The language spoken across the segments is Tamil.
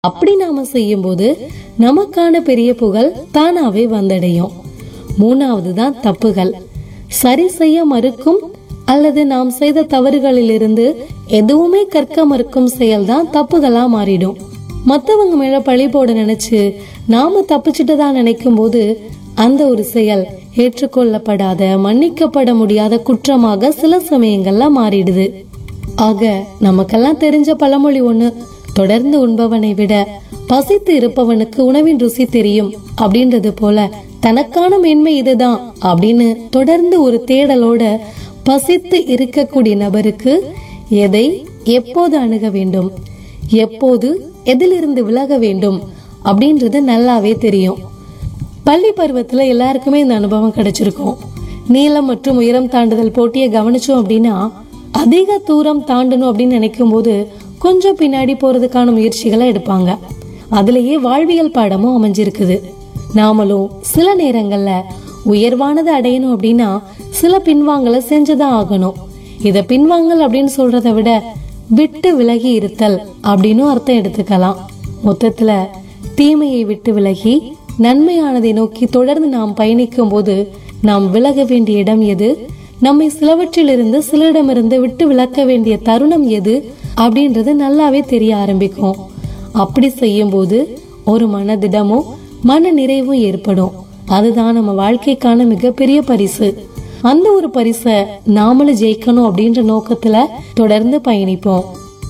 அப்படி நாம செய்யும்போது நமக்கான பெரிய புகழ் தானாவே வந்தடையும் மூணாவது தான் தப்புகள் சரி செய்ய மறுக்கும் அல்லது நாம் செய்த தவறுகளிலிருந்து எதுவுமே கற்க மறுக்கும் செயல்தான் தப்புகளா மாறிடும் மத்தவங்க மேல பழி போட நினைச்சு நாம தப்பிச்சுட்டதா நினைக்கும் போது அந்த ஒரு செயல் ஏற்றுக்கொள்ளப்படாத மன்னிக்கப்பட முடியாத குற்றமாக சில சமயங்கள்ல மாறிடுது ஆக நமக்கெல்லாம் தெரிஞ்ச பழமொழி ஒண்ணு தொடர்ந்து உண்பவனை விட பசித்து இருப்பவனுக்கு உணவின் ருசி தெரியும் அப்படின்றது போல தனக்கான மேன்மை இதுதான் அப்படின்னு தொடர்ந்து ஒரு தேடலோட பசித்து இருக்கக்கூடிய நபருக்கு எதை எப்போது அணுக வேண்டும் எப்போது எதிலிருந்து விலக வேண்டும் அப்படின்றது நல்லாவே தெரியும் பள்ளி பருவத்துல எல்லாருக்குமே இந்த அனுபவம் கிடைச்சிருக்கும் நீளம் மற்றும் உயரம் தாண்டுதல் போட்டியை கவனிச்சோம் அப்படின்னா அதிக தூரம் தாண்டணும் அப்படின்னு நினைக்கும் போது கொஞ்சம் பின்னாடி போறதுக்கான முயற்சிகளை எடுப்பாங்க அதுலயே வாழ்வியல் பாடமும் அமைஞ்சிருக்குது நாமளும் சில நேரங்கள்ல உயர்வானதை அடையணும் அப்படின்னா சில பின்வாங்கலை செஞ்சுதான் ஆகணும் இத பின்வாங்கல் அப்படின்னு சொல்றதை விட விட்டு விலகி இருத்தல் அப்படின்னு அர்த்தம் எடுத்துக்கலாம் மொத்தத்துல தீமையை விட்டு விலகி நன்மையானதை நோக்கி தொடர்ந்து நாம் பயணிக்கும் போது நாம் விலக வேண்டிய இடம் எது நம்மை சிலவற்றிலிருந்து சிலரிடமிருந்து விட்டு விலக்க வேண்டிய தருணம் எது அப்படின்றது நல்லாவே தெரிய ஆரம்பிக்கும் அப்படி செய்யும்போது ஒரு மனதிடமும் மன நிறைவும் ஏற்படும் அதுதான் நம்ம வாழ்க்கைக்கான மிகப்பெரிய பரிசு அந்த ஒரு பரிசை நாமளும் ஜெயிக்கணும் அப்படின்ற நோக்கத்துல தொடர்ந்து பயணிப்போம்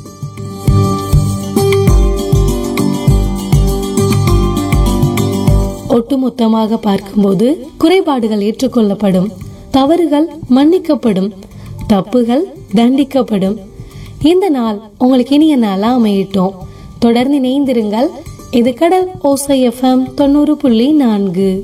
ஒட்டுமொத்தமாக பார்க்கும்போது குறைபாடுகள் ஏற்றுக்கொள்ளப்படும் தவறுகள் மன்னிக்கப்படும் தப்புகள் தண்டிக்கப்படும் இந்த நாள் உங்களுக்கு இனிய நாளா அமையட்டும் தொடர்ந்து இணைந்திருங்கள் இது கடல் ஓசை எஃப்எம் தொண்ணூறு புள்ளி நான்கு